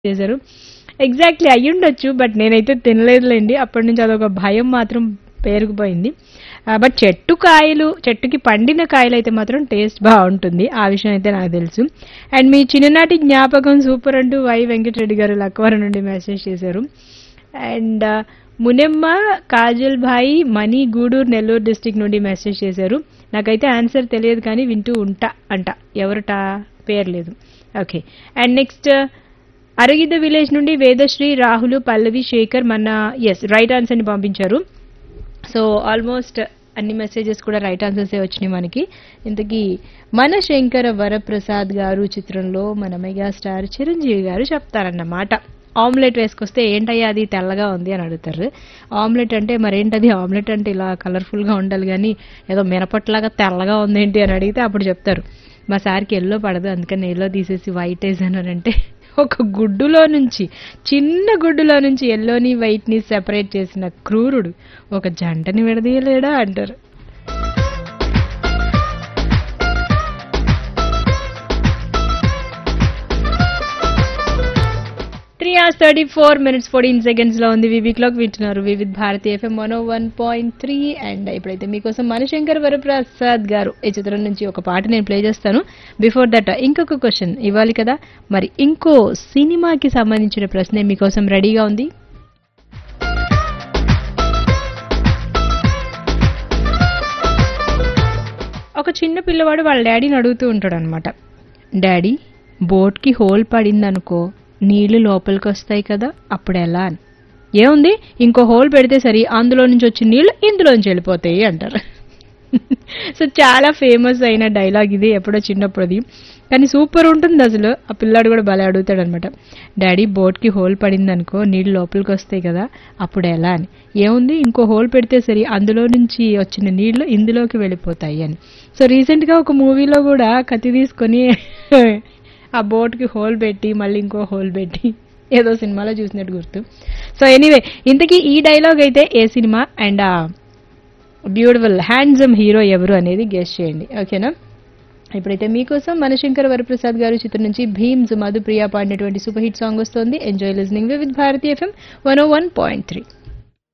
చేశారు ఎగ్జాక్ట్లీ అయ్యుండొచ్చు బట్ నేనైతే తినలేదులేండి అప్పటి నుంచి అదొక భయం మాత్రం పేరుకుపోయింది బట్ చెట్టు కాయలు చెట్టుకి పండిన కాయలు అయితే మాత్రం టేస్ట్ బాగుంటుంది ఆ విషయం అయితే నాకు తెలుసు అండ్ మీ చిన్ననాటి జ్ఞాపకం సూపర్ అంటూ వై వెంకటరెడ్డి గారు లక్వరం నుండి మెసేజ్ చేశారు అండ్ మునెమ్మ కాజల్ భాయ్ మనీ గూడూరు నెల్లూరు డిస్టిక్ నుండి మెసేజ్ చేశారు నాకైతే ఆన్సర్ తెలియదు కానీ వింటూ ఉంటా అంట ఎవరట పేరు లేదు okay and next Aragidda village నుండి వేదశ్రీ రాహుల్ పల్లవి శేఖర్ మన ఎస్ రైట్ ఆన్సర్ని పంపించారు సో ఆల్మోస్ట్ అన్ని మెసేజెస్ కూడా రైట్ ఆన్సర్సే వచ్చినాయి మనకి ఇంతకీ మన శంకర వరప్రసాద్ గారు చిత్రంలో మన మెగా స్టార్ చిరంజీవి గారు చెప్తారన్నమాట ఆమ్లెట్ వేసుకొస్తే ఏంటయ్యా అది తెల్లగా ఉంది అని అడుగుతారు ఆమ్లెట్ అంటే మరేంటది ఆమ్లెట్ అంటే ఇలా కలర్ఫుల్గా ఉండాలి కానీ ఏదో మినపట్లాగా తెల్లగా ఉందేంటి అని అడిగితే అప్పుడు చెప్తారు మా సార్కి ఎల్లో పడదు అందుకని ఎల్లో తీసేసి వైట్ వేసానంటే ఒక గుడ్డులో నుంచి చిన్న గుడ్డులో నుంచి ఎల్లోని వైట్ని సెపరేట్ చేసిన క్రూరుడు ఒక జంటని విడదీయలేడా అంటారు three hours thirty four minutes fourteen seconds లో ఉంది వివి క్లాక్ వింటున్నారు Vividh Bharati FM one one point three and ఇప్పుడైతే మీకోసం మణిశంకర్ వరప్రసాద్ గారు ఈ చిత్రం నుంచి ఒక పాట నేను ప్లే చేస్తాను బిఫోర్ దట్ ఇంకొక క్వశ్చన్ ఇవ్వాలి కదా మరి ఇంకో సినిమాకి సంబంధించిన ప్రశ్న మీకోసం రెడీగా ఉంది ఒక చిన్న పిల్లవాడు వాళ్ళ డాడీని అడుగుతూ ఉంటాడు అనమాట డాడీ బోట్కి హోల్ పడిందనుకో నీళ్లు లోపలికి వస్తాయి కదా అప్పుడు ఎలా అని ఏముంది ఇంకో హోల్ పెడితే సరి అందులో నుంచి వచ్చి నీళ్లు ఇందులోంచి వెళ్ళిపోతాయి అంటారు సో చాలా ఫేమస్ అయిన డైలాగ్ ఇది ఎప్పుడో చిన్నప్పుడుది కానీ సూపర్ ఉంటుంది అసలు ఆ పిల్లాడు కూడా భలే అడుగుతాడు అనమాట డాడీ బోట్కి హోల్ పడింది అనుకో నీళ్ళు లోపలికి వస్తాయి కదా అప్పుడు ఎలా అని ఏముంది ఇంకో హోల్ పెడితే సరి అందులో నుంచి వచ్చిన నీళ్లు ఇందులోకి వెళ్ళిపోతాయి అని సో రీసెంట్గా ఒక మూవీలో కూడా కత్తి తీసుకొని ఆ బోట్కి హోల్ పెట్టి మళ్ళీ ఇంకో హోల్ పెట్టి ఏదో సినిమాలో చూసినట్టు గుర్తు సో ఎనీవే ఇంతకీ ఈ డైలాగ్ అయితే ఏ సినిమా అండ్ ఆ బ్యూటిఫుల్ హ్యాండ్సమ్ హీరో ఎవరు అనేది గెస్ట్ చేయండి ఓకేనా ఇప్పుడైతే మీకోసం మనశంకర్ వరప్రసాద్ గారు చిత్రం నుంచి భీమ్స్ మధుప్రియ పాడినటువంటి సూపర్ హిట్ సాంగ్ వస్తుంది enjoy listening with Bharati FM one O one point three